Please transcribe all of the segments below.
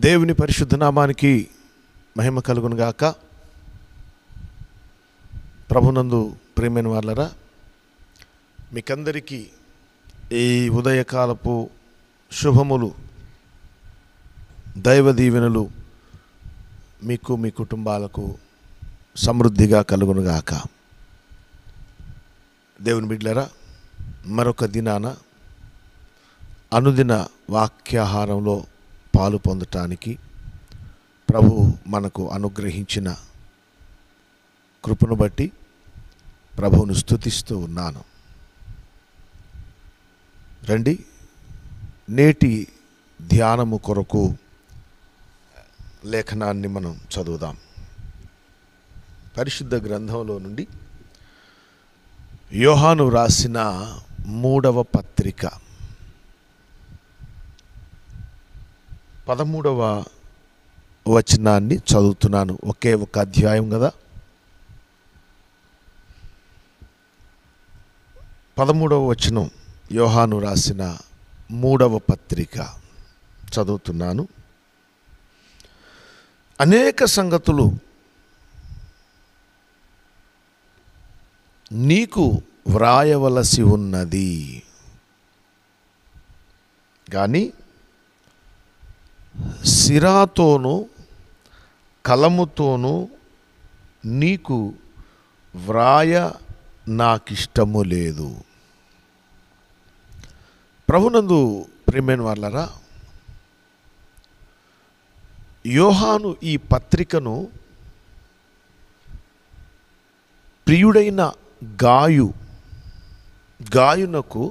దేవుని పరిశుద్ధ నామానికి మహిమ కలుగును గాక ప్రభునందు ప్రేమైన వాళ్ళరా మీకందరికీ ఈ ఉదయకాలపు శుభములు దైవ దీవెనలు మీకు మీ కుటుంబాలకు సమృద్ధిగా కలుగునుగాక దేవుని బిడ్డలరా మరొక దినాన అనుదిన వాక్యాహారంలో పాలు పొందటానికి ప్రభు మనకు అనుగ్రహించిన కృపను బట్టి ప్రభువును స్తుతిస్తూ ఉన్నాను రండి నేటి ధ్యానము కొరకు లేఖనాన్ని మనం చదువుదాం పరిశుద్ధ గ్రంథంలో నుండి యోహాను రాసిన మూడవ పత్రిక పదమూడవ వచనాన్ని చదువుతున్నాను ఒకే ఒక అధ్యాయం కదా పదమూడవ వచనం యోహాను రాసిన మూడవ పత్రిక చదువుతున్నాను అనేక సంగతులు నీకు వ్రాయవలసి ఉన్నది కానీ సిరాతోనూ కలముతోనూ నీకు వ్రాయ నాకిష్టము లేదు ప్రభునందు ప్రేమైన వాళ్ళరా యోహాను ఈ పత్రికను ప్రియుడైన గాయు గాయునకు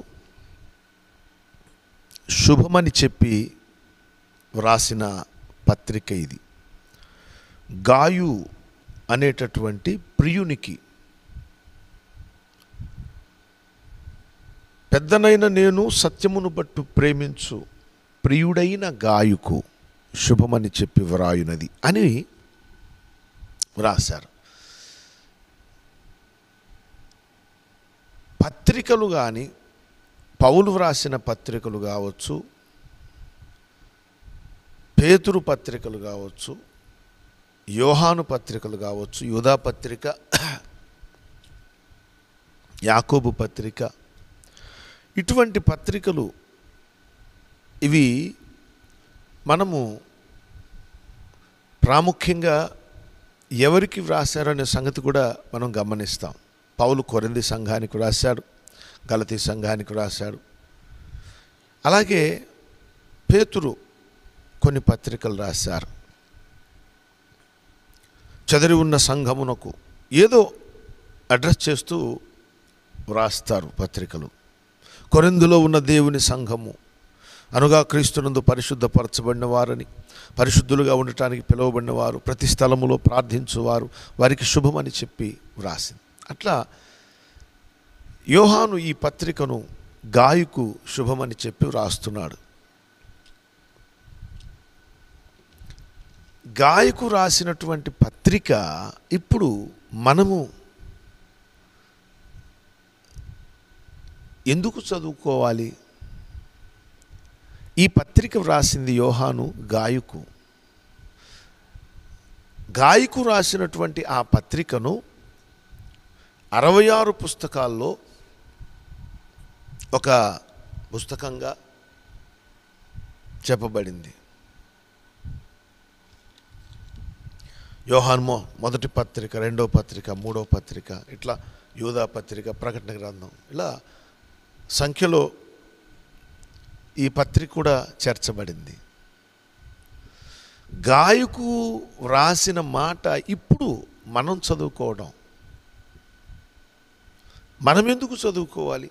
శుభమని చెప్పి వ్రాసిన పత్రిక ఇది గాయు అనేటటువంటి ప్రియునికి పెద్దనైన నేను సత్యమును బట్టు ప్రేమించు ప్రియుడైన గాయుకు శుభమని చెప్పి వ్రాయునది అని వ్రాశారు పత్రికలు కానీ పౌలు వ్రాసిన పత్రికలు కావచ్చు పేతురు పత్రికలు కావచ్చు యోహాను పత్రికలు కావచ్చు యూదా పత్రిక యాకోబు పత్రిక ఇటువంటి పత్రికలు ఇవి మనము ప్రాముఖ్యంగా ఎవరికి వ్రాశారనే సంగతి కూడా మనం గమనిస్తాం పౌలు కొరింది సంఘానికి రాశాడు గలతీ సంఘానికి రాశాడు అలాగే పేతురు కొన్ని పత్రికలు రాశారు చదిరి ఉన్న సంఘమునకు ఏదో అడ్రస్ చేస్తూ వ్రాస్తారు పత్రికలు కొరిందులో ఉన్న దేవుని సంఘము అనుగా క్రీస్తునందు పరిశుద్ధపరచబడిన వారని పరిశుద్ధులుగా ఉండటానికి పిలువబడిన వారు ప్రతి స్థలములో ప్రార్థించువారు వారికి శుభమని చెప్పి వ్రాసింది అట్లా యోహాను ఈ పత్రికను గాయకు శుభమని చెప్పి వ్రాస్తున్నాడు గాయకు రాసినటువంటి పత్రిక ఇప్పుడు మనము ఎందుకు చదువుకోవాలి ఈ పత్రిక వ్రాసింది యోహాను గాయకు గాయకు రాసినటువంటి ఆ పత్రికను అరవై ఆరు పుస్తకాల్లో ఒక పుస్తకంగా చెప్పబడింది యోహాన్మో మొదటి పత్రిక రెండో పత్రిక మూడో పత్రిక ఇట్లా యూదా పత్రిక ప్రకటన గ్రంథం ఇలా సంఖ్యలో ఈ పత్రిక కూడా చేర్చబడింది గాయకు వ్రాసిన మాట ఇప్పుడు మనం చదువుకోవడం మనం ఎందుకు చదువుకోవాలి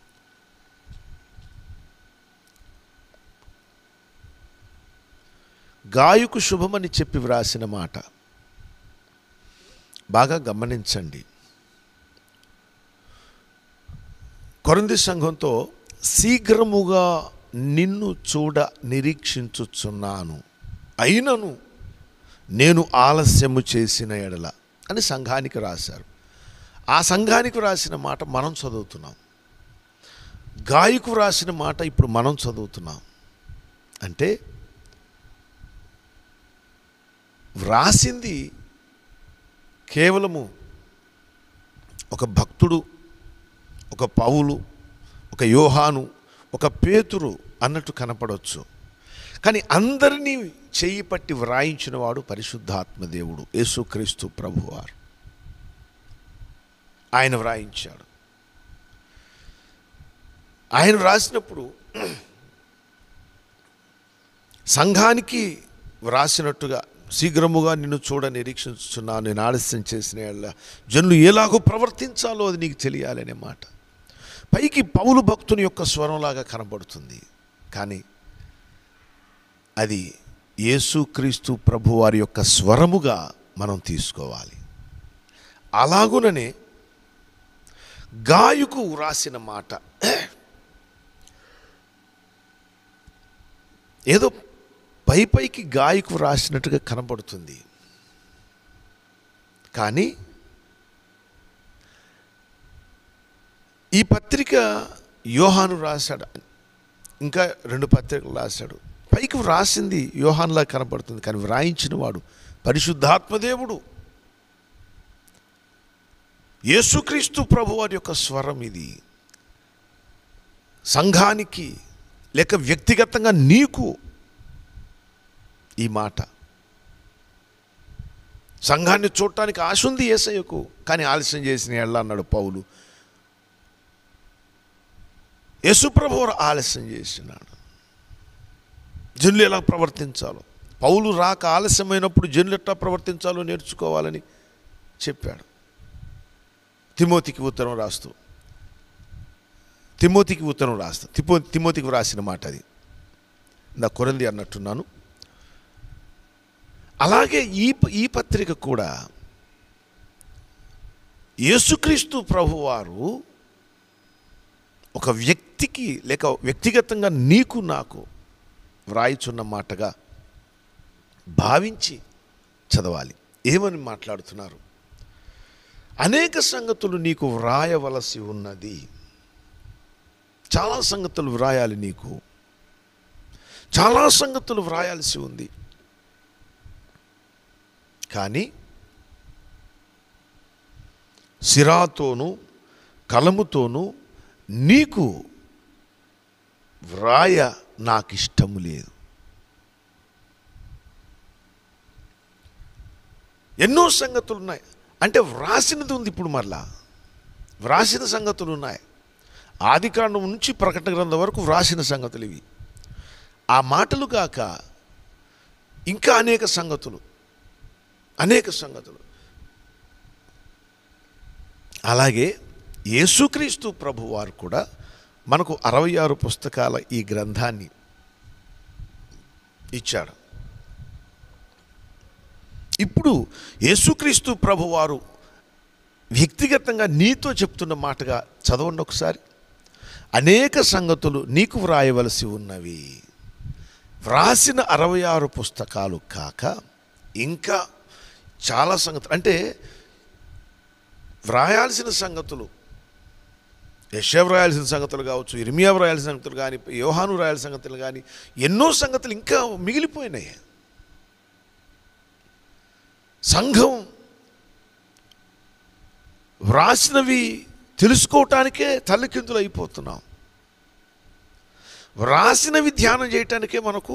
గాయకు శుభమని చెప్పి వ్రాసిన మాట బాగా గమనించండి కొరంది సంఘంతో శీఘ్రముగా నిన్ను చూడ నిరీక్షించుచున్నాను అయినను నేను ఆలస్యము చేసిన ఎడల అని సంఘానికి రాశారు ఆ సంఘానికి రాసిన మాట మనం చదువుతున్నాం గాయకు రాసిన మాట ఇప్పుడు మనం చదువుతున్నాం అంటే వ్రాసింది కేవలము ఒక భక్తుడు ఒక పౌలు ఒక యోహాను ఒక పేతురు అన్నట్టు కనపడవచ్చు కానీ అందరినీ చెయ్యి పట్టి వ్రాయించిన వాడు పరిశుద్ధాత్మ దేవుడు యేసుక్రీస్తు ప్రభువారు ఆయన వ్రాయించాడు ఆయన వ్రాసినప్పుడు సంఘానికి వ్రాసినట్టుగా శీఘ్రముగా నిన్ను చూడ నిరీక్షించున్నాను నేను ఆలస్యం చేసిన యెడల జనులు ఎలాగో ప్రవర్తించాలో అది నీకు తెలియాలనే మాట పైకి పౌలు భక్తుని యొక్క స్వరంలాగా కనబడుతుంది కానీ అది యేసుక్రీస్తు ప్రభు వారి యొక్క స్వరముగా మనం తీసుకోవాలి అలాగుననే గాయకు వ్రాసిన మాట ఏదో పై పైకి గాయకు వ్రాసినట్టుగా కనబడుతుంది కానీ ఈ పత్రిక యోహాను రాశాడు ఇంకా రెండు పత్రికలు రాశాడు పైకి వ్రాసింది యోహాన్లా కనబడుతుంది కానీ వ్రాయించిన వాడు పరిశుద్ధాత్మదేవుడు యేసుక్రీస్తు ప్రభు వారి యొక్క స్వరం ఇది సంఘానికి లేక వ్యక్తిగతంగా నీకు ఈ మాట సంఘాన్ని చూడటానికి ఆశ ఉంది ఏసయ్యకు కానీ ఆలస్యం చేసిన ఎళ్ళ అన్నాడు పౌలు యేసుప్రభు వారు ఆలస్యం చేసినాడు జనులు ఎలా ప్రవర్తించాలో పౌలు రాక ఆలస్యమైనప్పుడు జనులు ఎట్లా ప్రవర్తించాలో నేర్చుకోవాలని చెప్పాడు తిమోతికి ఉత్తరం రాస్తూ తిమోతికి ఉత్తరం రాస్తా తిమో తిమోతికి రాసిన మాట అది నా కొరంది అన్నట్టున్నాను అలాగే ఈ ప- ఈ పత్రిక కూడా యేసుక్రీస్తు ప్రభువారు ఒక వ్యక్తికి లేక వ్యక్తిగతంగా నీకు నాకు వ్రాయిచున్న మాటగా భావించి చదవాలి ఏమని మాట్లాడుతున్నారు అనేక సంగతులు నీకు వ్రాయవలసి ఉన్నది చాలా సంగతులు వ్రాయాలి నీకు చాలా సంగతులు వ్రాయాల్సి ఉంది కానీ సిరాతోనూ కలముతోనూ నీకు వ్రాయ నాకు ఇష్టము లేదు ఎన్నో సంగతులు ఉన్నాయి అంటే వ్రాసినది ఉంది ఇప్పుడు మరలా వ్రాసిన సంగతులు ఉన్నాయి ఆదికాండం నుంచి ప్రకటన గ్రంథం వరకు వ్రాసిన సంగతులు ఇవి ఆ మాటలు కాక ఇంకా అనేక సంగతులు అనేక సంగతులు అలాగే యేసుక్రీస్తు ప్రభు వారు కూడా మనకు అరవై ఆరు పుస్తకాల ఈ గ్రంథాన్ని ఇచ్చాడు ఇప్పుడు యేసుక్రీస్తు ప్రభువారు వ్యక్తిగతంగా నీతో చెప్తున్న మాటగా చదవండి ఒకసారి అనేక సంగతులు నీకు వ్రాయవలసి ఉన్నవి వ్రాసిన అరవై ఆరు పుస్తకాలు కాక ఇంకా చాలా సంగతులు అంటే వ్రాయాల్సిన సంగతులు యశ వ్రాయాల్సిన సంగతులు కావచ్చు ఇర్మియా వ్రాయాల్సిన సంగతులు కానీ యోహాను వ్రాయాల్సిన సంగతులు కానీ ఎన్నో సంగతులు ఇంకా మిగిలిపోయినాయి సంఘం వ్రాసినవి తెలుసుకోవటానికే తల్లికిందులు అయిపోతున్నాం వ్రాసినవి ధ్యానం చేయటానికే మనకు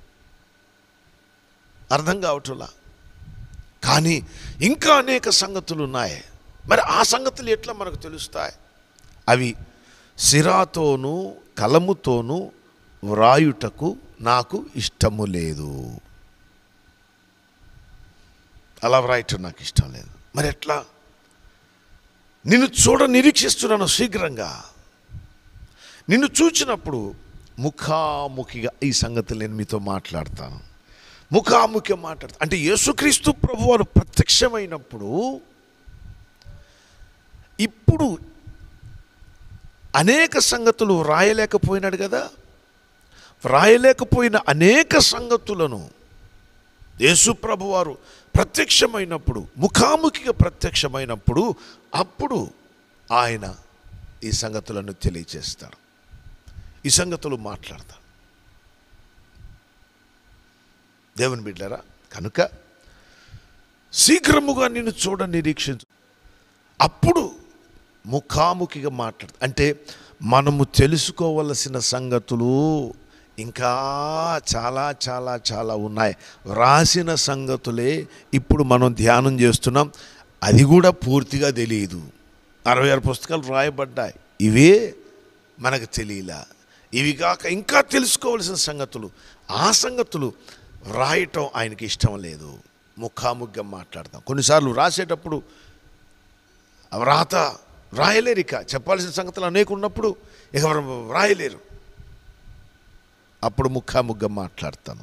అర్థం కావట్లా కానీ ఇంకా అనేక సంగతులు ఉన్నాయి మరి ఆ సంగతులు ఎట్లా మనకు తెలుస్తాయి అవి సిరాతోనూ కలముతోనూ వ్రాయుటకు నాకు ఇష్టము లేదు అలా వ్రాయటం నాకు ఇష్టం లేదు మరి ఎట్లా నిన్ను చూడ నిరీక్షిస్తున్నాను శీఘ్రంగా నిన్ను చూచినప్పుడు ముఖాముఖిగా ఈ సంగతులు నేను మీతో మాట్లాడతాను ముఖాముఖి మాట్లాడతాను అంటే యేసుక్రీస్తు ప్రభు వారు ప్రత్యక్షమైనప్పుడు ఇప్పుడు అనేక సంగతులు వ్రాయలేకపోయినాడు కదా వ్రాయలేకపోయిన అనేక సంగతులను యేసు ప్రభు వారు ప్రత్యక్షమైనప్పుడు ముఖాముఖిగా ప్రత్యక్షమైనప్పుడు అప్పుడు ఆయన ఈ సంగతులను తెలియచేస్తాడు ఈ సంగతులు మాట్లాడతాడు దేవుని బిడ్డారా కనుక శీఘ్రముగా నిన్ను చూడ నిరీక్షించు అప్పుడు ముఖాముఖిగా మాట్లాడు అంటే మనము తెలుసుకోవలసిన సంగతులు ఇంకా చాలా చాలా చాలా ఉన్నాయి రాసిన సంగతులే ఇప్పుడు మనం ధ్యానం చేస్తున్నాం అది కూడా పూర్తిగా తెలియదు అరవై ఆరు పుస్తకాలు రాయబడ్డాయి ఇవే మనకు తెలియలా ఇవి కాక ఇంకా తెలుసుకోవలసిన సంగతులు ఆ సంగతులు రాయటం ఆయనకి ఇష్టం లేదు ముఖాముఖిగా మాట్లాడతాం కొన్నిసార్లు రాసేటప్పుడు ఆ వ్రాత రాయలేరు ఇక చెప్పాల్సిన సంగతులు అనేక ఉన్నప్పుడు ఇక ఎవరు రాయలేరు అప్పుడు ముఖాముఖిగా మాట్లాడతాను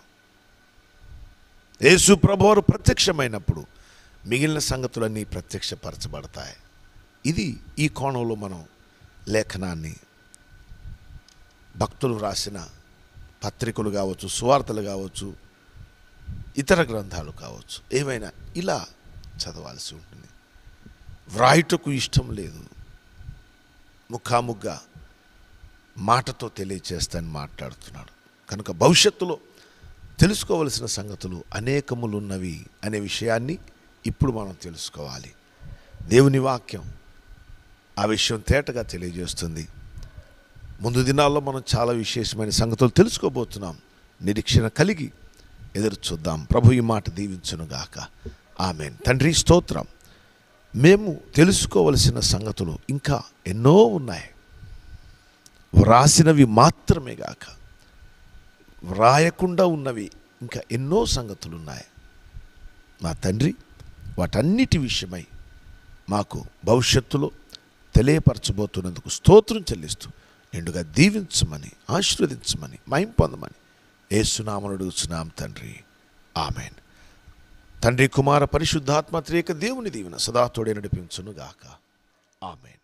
యేసు ప్రభువారు ప్రత్యక్షమైనప్పుడు మిగిలిన సంగతులన్నీ ప్రత్యక్షపరచబడతాయి ఇది ఈ కోణంలో మనం లేఖనాన్ని భక్తులు రాసిన పత్రికలు కావచ్చు సువార్తలు కావచ్చు ఇతర గ్రంథాలు కావచ్చు ఏమైనా ఇలా చదవాల్సి ఉంటుంది వ్రాయుటకు ఇష్టం లేదు ముఖాముగ్గా మాటతో తెలియచేస్తానని మాట్లాడుతున్నాడు కనుక భవిష్యత్తులో తెలుసుకోవలసిన సంగతులు అనేకములున్నవి అనే విషయాన్ని ఇప్పుడు మనం తెలుసుకోవాలి దేవుని వాక్యం ఆ విషయం తేటగా తెలియజేస్తుంది ముందు దినాల్లో మనం చాలా విశేషమైన సంగతులు తెలుసుకోబోతున్నాం నిరీక్షణ కలిగి ఎదురు చూద్దాం ప్రభు ఈ మాట దీవించునుగాక ఆమెన్ తండ్రి స్తోత్రం మేము తెలుసుకోవలసిన సంగతులు ఇంకా ఎన్నో ఉన్నాయి వ్రాసినవి మాత్రమే గాక వ్రాయకుండా ఉన్నవి ఇంకా ఎన్నో సంగతులు ఉన్నాయి మా తండ్రి వాటన్నిటి విషయమై మాకు భవిష్యత్తులో తెలియపరచబోతున్నందుకు స్తోత్రం చెల్లిస్తూ నిండుగా దీవించమని ఆశీర్వదించమని మహిం పొందమని ఏసునామను అడుగుచున్నాం తండ్రి ఆమెన్ తండ్రి కుమార పరిశుద్ధాత్మ త్రేక దేవుని దీవెన సదా తోడే నడిపించునుగాక ఆమెన్